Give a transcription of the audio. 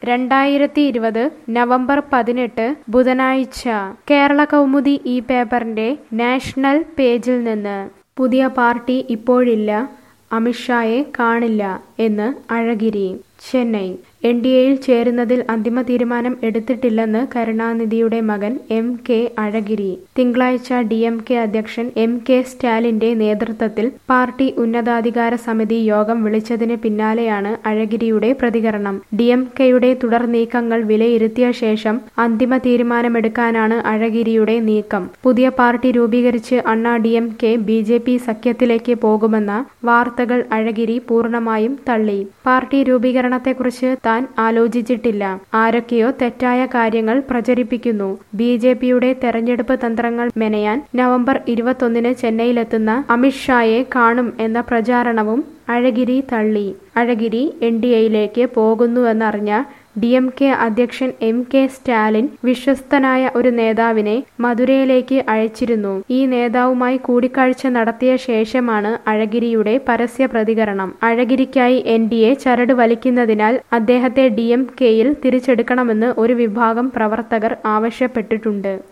രണ്ടായിരത്തി ഇരുപത് നവംബർ പതിനെട്ട് ബുധനാഴ്ച കേരള കൗമുദി ഈ പേപ്പറിന്റെ നാഷണൽ പേജിൽ നിന്ന് പുതിയ പാർട്ടി ഇപ്പോഴില്ല അമിത്ഷായെ കാണില്ല എന്ന് അഴഗിരി ചെന്നൈ എൻ ഡി എയിൽ ചേരുന്നതിൽ അന്തിമ തീരുമാനം എടുത്തിട്ടില്ലെന്ന് കരുണാനിധിയുടെ മകൻ എം കെ അഴഗിരി തിങ്കളാഴ്ച ഡി എം കെ അധ്യക്ഷൻ എം കെ സ്റ്റാലിന്റെ നേതൃത്വത്തിൽ പാർട്ടി ഉന്നതാധികാര സമിതി യോഗം വിളിച്ചതിന് പിന്നാലെയാണ് അഴഗിരിയുടെ പ്രതികരണം ഡി എം കെയുടെ തുടർ നീക്കങ്ങൾ വിലയിരുത്തിയ ശേഷം അന്തിമ തീരുമാനമെടുക്കാനാണ് അഴഗിരിയുടെ നീക്കം പുതിയ പാർട്ടി രൂപീകരിച്ച് Anna D M K B J P സഖ്യത്തിലേക്ക് പോകുമെന്ന വാർത്തകൾ അഴഗിരി പൂർണ്ണമായും തള്ളി പാർട്ടി രൂപീകരണത്തെക്കുറിച്ച് താൻ ആലോചിച്ചിട്ടില്ല ആരൊക്കെയോ തെറ്റായ കാര്യങ്ങൾ പ്രചരിപ്പിക്കുന്നു ബി ജെ പിയുടെ തെരഞ്ഞെടുപ്പ് തന്ത്രങ്ങൾ മെനയാൻ നവംബർ ഇരുപത്തൊന്നിന് ചെന്നൈയിലെത്തുന്ന അമിത്ഷായെ കാണും എന്ന പ്രചാരണവും അഴഗിരി തള്ളി അഴഗിരി എൻ ഡി എയിലേക്ക് പോകുന്നുവെന്നറിഞ്ഞ ഡി എം കെ അധ്യക്ഷൻ എം കെ സ്റ്റാലിൻ വിശ്വസ്തനായ ഒരു നേതാവിനെ മധുരയിലേക്ക് അയച്ചിരുന്നു ഈ നേതാവുമായി കൂടിക്കാഴ്ച നടത്തിയ ശേഷമാണ് അഴഗിരിയുടെ പരസ്യ പ്രതികരണം അഴഗിരിക്കായി എൻ ഡി എ ചരട് വലിക്കുന്നതിനാൽ അദ്ദേഹത്തെ ഡി എം കെയിൽ തിരിച്ചെടുക്കണമെന്ന് ഒരു വിഭാഗം പ്രവർത്തകർ ആവശ്യപ്പെട്ടിട്ടുണ്ട്